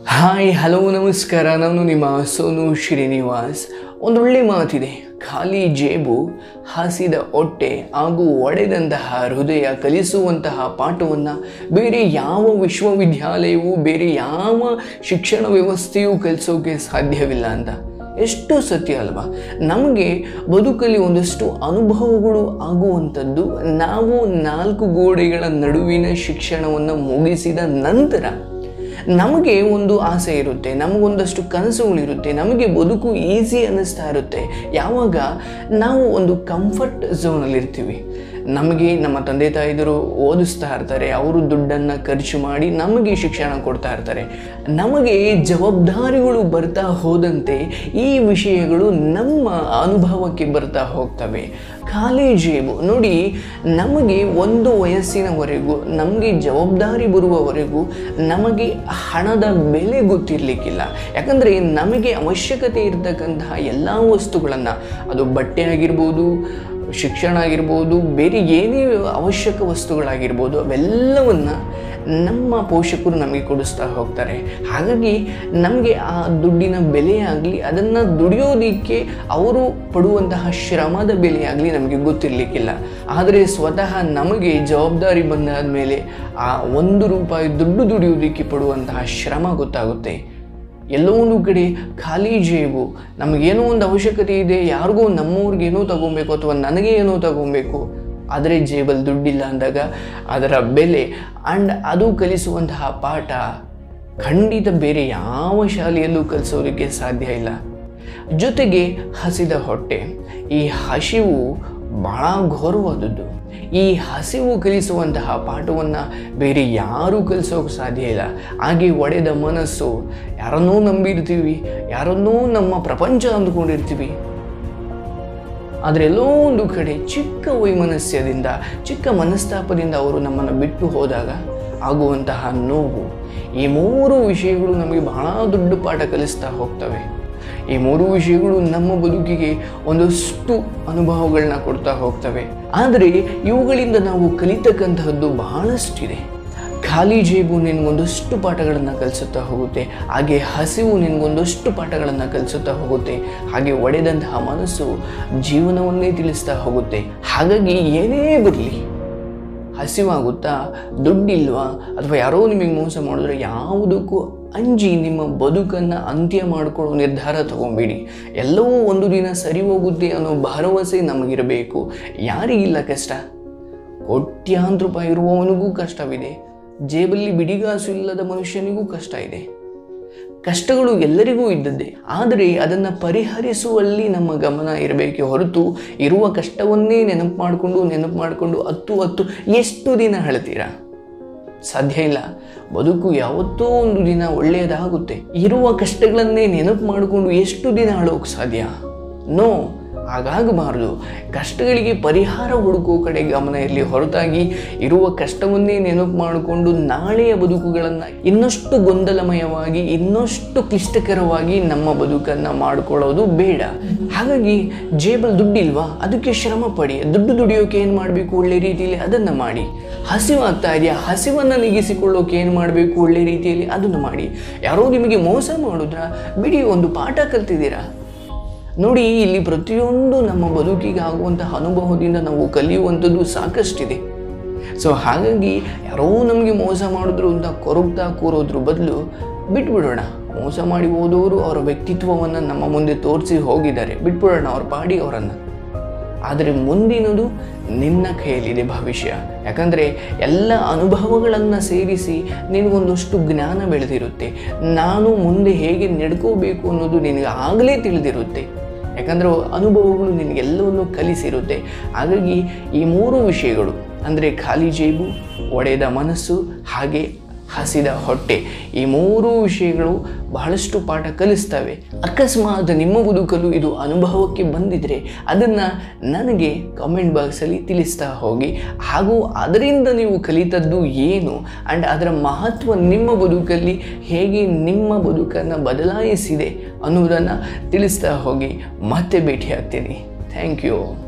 hi hello ನಮಸ್ಕಾರ ನಾನು ನಿಮ್ಮ ಸೋನು ಶ್ರೀನಿವಾಸ್ ಒಂದೊಳ್ಳೆ ಮಾತಿದೆ ಖಾಲಿ ಜೇಬು ಹಾಸಿದ ಹೊಟ್ಟೆ ಹಾಗೂ ಒಡೆದಂತಹ ಹೃದಯ ಕಲಿಸುವಂತಹ ಪಾಠವನ್ನು ಬೇರೆ ಯಾವ ವಿಶ್ವವಿದ್ಯಾಲಯವೂ ಬೇರೆ ಯಾವ ಶಿಕ್ಷಣ ವ್ಯವಸ್ಥೆಯೂ ಕಲಿಸೋಕೆ ಸಾಧ್ಯವಿಲ್ಲ ಅಂತ ಎಷ್ಟು ಸತ್ಯ ಅಲ್ವಾ ನಮಗೆ ಬದುಕಲ್ಲಿ ಒಂದಷ್ಟು ಅನುಭವಗಳು ಆಗುವಂಥದ್ದು ನಾವು ನಾಲ್ಕು ಗೋಡೆಗಳ ನಡುವಿನ ಶಿಕ್ಷಣವನ್ನು ಮುಗಿಸಿದ ನಂತರ ನಮಗೆ ಒಂದು ಆಸೆ ಇರುತ್ತೆ ನಮಗೊಂದಷ್ಟು ಕನಸುಗಳಿರುತ್ತೆ ನಮಗೆ ಬದುಕು ಈಸಿ ಅನ್ನಿಸ್ತಾ ಇರುತ್ತೆ ಯಾವಾಗ ನಾವು ಒಂದು ಕಂಫರ್ಟ್ ಝೋನಲ್ಲಿರ್ತೀವಿ ನಮಗೆ ನಮ್ಮ ತಂದೆ ತಾಯಿದರು ಓದಿಸ್ತಾ ಇರ್ತಾರೆ ಅವರು ದುಡ್ಡನ್ನು ಖರ್ಚು ಮಾಡಿ ನಮಗೆ ಶಿಕ್ಷಣ ಕೊಡ್ತಾ ಇರ್ತಾರೆ ನಮಗೆ ಜವಾಬ್ದಾರಿಗಳು ಬರ್ತಾ ಹೋದಂತೆ ಈ ವಿಷಯಗಳು ನಮ್ಮ ಅನುಭವಕ್ಕೆ ಬರ್ತಾ ಹೋಗ್ತವೆ ಖಾಲಿ ಜೇಬು ನೋಡಿ ನಮಗೆ ಒಂದು ವಯಸ್ಸಿನವರೆಗೂ ನಮಗೆ ಜವಾಬ್ದಾರಿ ಬರುವವರೆಗೂ ನಮಗೆ ಹಣದ ಬೆಲೆ ಗೊತ್ತಿರಲಿಕ್ಕಿಲ್ಲ ಯಾಕಂದರೆ ನಮಗೆ ಅವಶ್ಯಕತೆ ಇರತಕ್ಕಂತಹ ಎಲ್ಲ ವಸ್ತುಗಳನ್ನು ಅದು ಬಟ್ಟೆ ಆಗಿರ್ಬೋದು ಶಿಕ್ಷಣ ಆಗಿರ್ಬೋದು ಬೇರೆ ಏನೇ ಅವಶ್ಯಕ ವಸ್ತುಗಳಾಗಿರ್ಬೋದು ಅವೆಲ್ಲವನ್ನು ನಮ್ಮ ಪೋಷಕರು ನಮಗೆ ಕೊಡಿಸ್ತಾ ಹೋಗ್ತಾರೆ ಹಾಗಾಗಿ ನಮಗೆ ಆ ದುಡ್ಡಿನ ಬೆಲೆ ಆಗಲಿ ಅದನ್ನು ದುಡಿಯೋದಕ್ಕೆ ಅವರು ಪಡುವಂತಹ ಶ್ರಮದ ಬೆಲೆ ಆಗಲಿ ನಮಗೆ ಗೊತ್ತಿರಲಿಕ್ಕಿಲ್ಲ ಆದರೆ ಸ್ವತಃ ನಮಗೆ ಜವಾಬ್ದಾರಿ ಬಂದಾದ ಮೇಲೆ ಆ ಒಂದು ರೂಪಾಯಿ ದುಡ್ಡು ದುಡಿಯೋದಕ್ಕೆ ಪಡುವಂತಹ ಶ್ರಮ ಗೊತ್ತಾಗುತ್ತೆ ಎಲ್ಲೋ ಒಂದು ಕಡೆ ಖಾಲಿ ಜೇಬು ನಮಗೇನೋ ಒಂದು ಅವಶ್ಯಕತೆ ಇದೆ ಯಾರಿಗೋ ನಮ್ಮವ್ರಿಗೆ ಏನೋ ತಗೊಬೇಕು ಅಥವಾ ನನಗೆ ಏನೋ ತಗೊಬೇಕು ಆದರೆ ಜೇಬಲ್ಲಿ ದುಡ್ಡಿಲ್ಲ ಅಂದಾಗ ಅದರ ಬೆಲೆ ಆ್ಯಂಡ್ ಅದು ಕಲಿಸುವಂತಹ ಪಾಠ ಖಂಡಿತ ಬೇರೆ ಯಾವ ಶಾಲೆಯಲ್ಲೂ ಕಲಿಸೋದಕ್ಕೆ ಸಾಧ್ಯ ಇಲ್ಲ ಜೊತೆಗೆ ಹಸಿದ ಹೊಟ್ಟೆ ಈ ಹಸಿವು ಬಹಳ ಘೋರವಾದದ್ದು ಈ ಹಸಿವು ಕಲಿಸುವಂತಹ ಪಾಠವನ್ನು ಬೇರೆ ಯಾರೂ ಕಲಿಸೋಕೆ ಸಾಧ್ಯ ಇಲ್ಲ ಹಾಗೆ ಒಡೆದ ಮನಸ್ಸು ಯಾರನ್ನೋ ನಂಬಿರ್ತೀವಿ ಯಾರನ್ನೋ ನಮ್ಮ ಪ್ರಪಂಚ ಅಂದ್ಕೊಂಡಿರ್ತೀವಿ ಆದರೆ ಎಲ್ಲೋ ಒಂದು ಕಡೆ ಚಿಕ್ಕ ವೈಮನಸ್ಯದಿಂದ ಚಿಕ್ಕ ಮನಸ್ತಾಪದಿಂದ ಅವರು ನಮ್ಮನ್ನು ಬಿಟ್ಟು ಹೋದಾಗ ಆಗುವಂತಹ ನೋವು ಈ ಮೂರು ವಿಷಯಗಳು ನಮಗೆ ಬಹಳ ದೊಡ್ಡ ಪಾಠ ಕಲಿಸ್ತಾ ಹೋಗ್ತವೆ ಈ ಮೂರು ವಿಷಯಗಳು ನಮ್ಮ ಬದುಕಿಗೆ ಒಂದಷ್ಟು ಅನುಭವಗಳನ್ನ ಕೊಡ್ತಾ ಹೋಗ್ತವೆ ಆದರೆ ಇವುಗಳಿಂದ ನಾವು ಕಲಿತಕ್ಕಂತಹದ್ದು ಬಹಳಷ್ಟಿದೆ ಖಾಲಿ ಜೇಬು ನಿನಗೊಂದಷ್ಟು ಪಾಠಗಳನ್ನು ಕಲಿಸುತ್ತಾ ಹೋಗುತ್ತೆ ಹಾಗೆ ಹಸಿವು ನಿನಗೊಂದಷ್ಟು ಪಾಠಗಳನ್ನು ಕಲಿಸುತ್ತಾ ಹೋಗುತ್ತೆ ಹಾಗೆ ಒಡೆದಂತಹ ಮನಸ್ಸು ಜೀವನವನ್ನೇ ತಿಳಿಸ್ತಾ ಹೋಗುತ್ತೆ ಹಾಗಾಗಿ ಏನೇ ಬರಲಿ ಹಸಿವಾಗುತ್ತಾ ದುಡ್ಡಿಲ್ವಾ ಅಥವಾ ಯಾರೋ ನಿಮಗೆ ಮೋಸ ಮಾಡಿದ್ರೆ ಯಾವುದಕ್ಕೂ ಅಂಜಿ ನಿಮ್ಮ ಬದುಕನ್ನು ಅಂತ್ಯ ಮಾಡಿಕೊಳ್ಳೋ ನಿರ್ಧಾರ ತಗೊಂಬೇಡಿ ಎಲ್ಲವೂ ಒಂದು ದಿನ ಸರಿ ಹೋಗುತ್ತೆ ಅನ್ನೋ ಭರವಸೆ ನಮಗಿರಬೇಕು ಯಾರಿಗಿಲ್ಲ ಕಷ್ಟ ಕೋಟ್ಯಾಂತರ ರೂಪಾಯಿ ಇರುವವನಿಗೂ ಕಷ್ಟವಿದೆ ಜೇಬಲ್ಲಿ ಬಿಡಿಗಾಸು ಇಲ್ಲದ ಮನುಷ್ಯನಿಗೂ ಕಷ್ಟ ಇದೆ ಕಷ್ಟಗಳು ಎಲ್ಲರಿಗೂ ಇದ್ದದ್ದೇ ಆದರೆ ಅದನ್ನು ಪರಿಹರಿಸುವಲ್ಲಿ ನಮ್ಮ ಗಮನ ಇರಬೇಕೆ ಹೊರತು ಇರುವ ಕಷ್ಟವನ್ನೇ ನೆನಪು ಮಾಡಿಕೊಂಡು ನೆನಪು ಮಾಡಿಕೊಂಡು ಹತ್ತು ಹತ್ತು ಎಷ್ಟು ದಿನ ಹೇಳ್ತೀರಾ ಸಾಧ್ಯ ಇಲ್ಲ ಬದುಕು ಯಾವತ್ತೋ ಒಂದು ದಿನ ಒಳ್ಳೆಯದಾಗುತ್ತೆ ಇರುವ ಕಷ್ಟಗಳನ್ನೇ ನೆನಪು ಮಾಡಿಕೊಂಡು ಎಷ್ಟು ದಿನ ಅಳೋಕೆ ಸಾಧ್ಯ ನೋ ಹಾಗಾಗಬಾರ್ದು ಕಷ್ಟಗಳಿಗೆ ಪರಿಹಾರ ಹುಡುಕೋ ಕಡೆ ಗಮನ ಇರಲಿ ಹೊರತಾಗಿ ಇರುವ ಕಷ್ಟವನ್ನೇ ನೆನಪು ಮಾಡಿಕೊಂಡು ನಾಳೆಯ ಬದುಕುಗಳನ್ನು ಇನ್ನಷ್ಟು ಗೊಂದಲಮಯವಾಗಿ ಇನ್ನಷ್ಟು ಕ್ಲಿಷ್ಟಕರವಾಗಿ ನಮ್ಮ ಬದುಕನ್ನು ಮಾಡಿಕೊಳ್ಳೋದು ಬೇಡ ಹಾಗಾಗಿ ಜೇಬಲ್ ದುಡ್ಡಿಲ್ವಾ ಅದಕ್ಕೆ ಶ್ರಮ ಪಡಿ ದುಡ್ಡು ದುಡಿಯೋಕೆ ಏನು ಮಾಡಬೇಕು ಒಳ್ಳೆ ರೀತಿಯಲ್ಲಿ ಅದನ್ನು ಮಾಡಿ ಹಸಿವಾಗ್ತಾ ಇದೆಯಾ ಹಸಿವನ್ನು ನೀಗಿಸಿಕೊಳ್ಳೋಕೆ ಏನು ಮಾಡಬೇಕು ಒಳ್ಳೆ ರೀತಿಯಲ್ಲಿ ಅದನ್ನು ಮಾಡಿ ಯಾರೋ ನಿಮಗೆ ಮೋಸ ಮಾಡಿದ್ರ ಬಿಡಿ ಒಂದು ಪಾಠ ಕಲ್ತಿದ್ದೀರಾ ನೋಡಿ ಇಲ್ಲಿ ಪ್ರತಿಯೊಂದು ನಮ್ಮ ಬದುಕಿಗೆ ಆಗುವಂತಹ ಅನುಭವದಿಂದ ನಾವು ಕಲಿಯುವಂಥದ್ದು ಸಾಕಷ್ಟಿದೆ ಸೊ ಹಾಗಾಗಿ ಯಾರೋ ನಮಗೆ ಮೋಸ ಮಾಡಿದ್ರು ಅಂತ ಕೊರಗ್ತಾ ಕೂರೋದ್ರ ಬದಲು ಬಿಟ್ಬಿಡೋಣ ಮೋಸ ಮಾಡಿ ಹೋದವರು ಅವರ ವ್ಯಕ್ತಿತ್ವವನ್ನು ನಮ್ಮ ಮುಂದೆ ತೋರಿಸಿ ಹೋಗಿದ್ದಾರೆ ಬಿಟ್ಬಿಡೋಣ ಅವ್ರ ಪಾಡಿ ಅವರನ್ನು ಆದರೆ ಮುಂದಿನದು ನಿನ್ನ ಕೈಯಲ್ಲಿದೆ ಭವಿಷ್ಯ ಯಾಕಂದರೆ ಎಲ್ಲ ಅನುಭವಗಳನ್ನು ಸೇರಿಸಿ ನಿನಗೊಂದಷ್ಟು ಜ್ಞಾನ ಬೆಳೆದಿರುತ್ತೆ ನಾನು ಮುಂದೆ ಹೇಗೆ ನಡ್ಕೋಬೇಕು ಅನ್ನೋದು ನಿನಗೆ ಆಗಲೇ ತಿಳಿದಿರುತ್ತೆ ಯಾಕಂದರೆ ಅನುಭವಗಳು ನಿನಗೆಲ್ಲವನ್ನು ಕಲಿಸಿರುತ್ತೆ ಹಾಗಾಗಿ ಈ ಮೂರು ವಿಷಯಗಳು ಅಂದರೆ ಖಾಲಿ ಜೇಬು ಒಡೆದ ಮನಸ್ಸು ಹಾಗೆ ಹಸಿದ ಹೊಟ್ಟೆ ಈ ಮೂರು ವಿಷಯಗಳು ಬಹಳಷ್ಟು ಪಾಠ ಕಲಿಸ್ತವೆ ಅಕಸ್ಮಾತ್ ನಿಮ್ಮ ಬದುಕಲು ಇದು ಅನುಭವಕ್ಕೆ ಬಂದಿದ್ರೆ ಅದನ್ನು ನನಗೆ ಕಾಮೆಂಟ್ ಬಾಕ್ಸಲ್ಲಿ ತಿಳಿಸ್ತಾ ಹೋಗಿ ಹಾಗೂ ಅದರಿಂದ ನೀವು ಕಲಿತದ್ದು ಏನು ಆ್ಯಂಡ್ ಅದರ ಮಹತ್ವ ನಿಮ್ಮ ಬದುಕಲ್ಲಿ ಹೇಗೆ ನಿಮ್ಮ ಬದುಕನ್ನು ಬದಲಾಯಿಸಿದೆ ಅನ್ನೋದನ್ನು ತಿಳಿಸ್ತಾ ಹೋಗಿ ಮತ್ತೆ ಭೇಟಿ ಆಗ್ತೀನಿ ಥ್ಯಾಂಕ್ ಯು